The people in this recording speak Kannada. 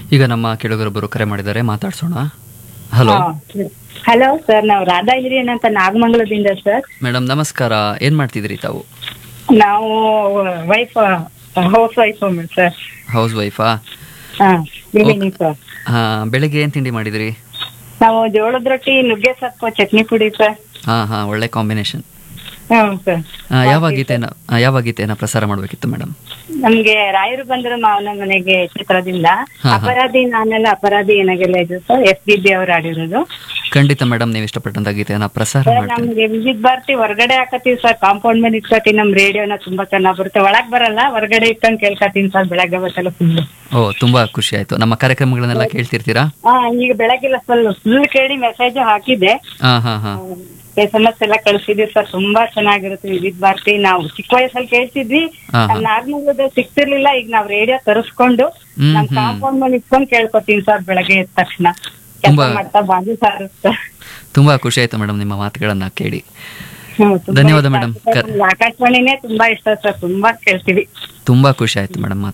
ಈಗ ನಮ್ಮ ಕೆಳಗರೊಬ್ಬರು ಕರೆ ಮಾಡಿದ್ದಾರೆ ಮಾತಾಡ್ಸೋಣ ಹಲೋ ಹಲೋ ಸರ್ ನಾವು ರಾಧಾ ಹಿರಿಯನ್ ಅಂತ ನಾಗಮಂಗಲದಿಂದ ಸರ್ ಮೇಡಮ್ ನಮಸ್ಕಾರ ಏನ್ ಮಾಡ್ತಿದ್ರಿ ತಾವು ನಾವು wife housewife sir house ವೈಫಾ ಹಾ ಗೃಹಿಣಿ ಸರ್ ಹಾ ಬೆಳಿಗ್ಗೆ ಏನ್ ತಿಂಡಿ ಮಾಡಿದ್ರಿ ನಾವು ಜೋಳದ ರೊಟ್ಟಿ ನುಗ್ಗೆ ಸೊಪ್ಪು ಚಟ್ನಿ ಪುಡಿ ಸರ್ ಹಾ ಹಾ ಒಳ್ಳೆ ಕಾಂಬಿನೇಷನ್ ಹ್ಞೂ ಸರ್ ಯಾವ ಗೀತೆನ ಆ, ಯಾವ ಗೀತೆನ ಪ್ರಸಾರ ಮಾಡಬೇಕಿತ್ತು ಮೇಡಮ್ ನಮ್ಗೆ ರಾಯರು ಬಂದರು ಮಾವನ ಮನೆಗೆ ಚಿತ್ರದಿಂದ ಹಾ, ಹಾ. ಅಪರಾಧಿ ನಾನೆಲ್ಲ ಅಪರಾಧಿ ಏನಾಗೆಲ್ಲ ಇದು ಸರ್ ಎಸ್ ಬಿ ಬಿ ಅವ್ರು ಆಡಿರೋದು ಖಂಡಿತ ಮೇಡಮ್ ನೀವು ಇಷ್ಟಪಟ್ಟಂತ ಗೀತೆನ ಪ್ರಸಾರ ಸರ್ ಮಾಡ್ತೀನಿ ನಮ್ಗೆ ವಿದ್ಯುತ್ ಭಾರತಿ ಹೊರಗಡೆ ಹಾಕತ್ತೀವಿ ಸರ್ ಕಾಂಪೌಂಡ್ ಮೇಲೆ ಇಟ್ಕೊತೀವಿ ನಮ್ ರೇಡಿಯೋನ ತುಂಬಾ ಚೆನ್ನಾಗ್ ಬರುತ್ತೆ ಒಳಗ್ ಬರಲ್ಲ ಹೊರಗಡೆ ಇಟ್ಕೊಂಡ್ ಕೇಳ್ಕೊತೀನಿ ಸರ್ ಬೆಳಗ್ಗೆ ಹೊತ್ತಲ್ಲ ಫುಲ್ ಓ ತುಂಬಾ ಖುಷಿ ಆಯ್ತು ನಮ್ಮ ಕಾರ್ಯಕ್ರಮಗಳನ್ನೆಲ್ಲ ಕೇಳ್ತಿರ್ತೀರಾ ಹಾ ಈಗ ಬೆಳಗ್ಗೆಲ್ಲ ಫುಲ್ ಫುಲ್ ಕೇಳಿ ಮೆಸೇಜ್ ಹಾಕಿದ್ದೆ ಹಾ ಹಾ ಹಾ ಎಸ್ ಎಂ ಎಸ್ ಎಲ್ಲ ಕಳ್ಸಿದ್ವಿ ಸರ್ ತುಂಬಾ ಚೆನ್ನಾಗಿರುತ್ತೆ ವಿದ್ಯುತ್ ಭಾರತಿ ನಾವು ಚಿಕ್ಕ ವಯಸ್ಸಲ್ಲಿ ಕೇಳ್ತಿದ್ವಿ ಹಾ, ಹಾ. ನಾರ್ಮಲ್ ಸಿಗ್ತಿರ್ಲಿಲ್ಲ ಈಗ ನಾವ್ ರೇಡಿಯೋ ತರಿಸ್ಕೊಂಡು ಹ್ಮ್, ನಮ್ ಹ್ಮ್. ಕಾಂಪೌಂಡ್ ಮೇಲೆ ಇಟ್ಕೊಂಡ್ ಕೇಳ್ಕೊತೀನಿ ಸರ್ ಬೆಳಗ್ಗೆ ಎದ್ದ ತಕ್ಷಣ ಕೆಲಸ ತುಂಬಾ- ಮಾಡ್ತಾ ಬಾಜು ಸರ್ ತುಂಬಾ ಖುಷಿ ಆಯ್ತು ಮೇಡಮ್ ನಿಮ್ಮ ಮಾತುಗಳನ್ನ ಕೇಳಿ ಹ್ಮ್, ತುಂಬಾ ಧನ್ಯವಾದ ಇಷ್ಟ madam. ಆಗುತ್ತೆ. ನಮ್ಗೆ ಆಕಾಶವಾಣಿನೇ ತುಂಬಾ ಇಷ್ಟ ಸರ್ ತುಂಬಾ ಕೇಳ್ತೀವಿ ತುಂಬಾ ಖುಷಿ ಆಯ್ತು ಮೇಡಮ್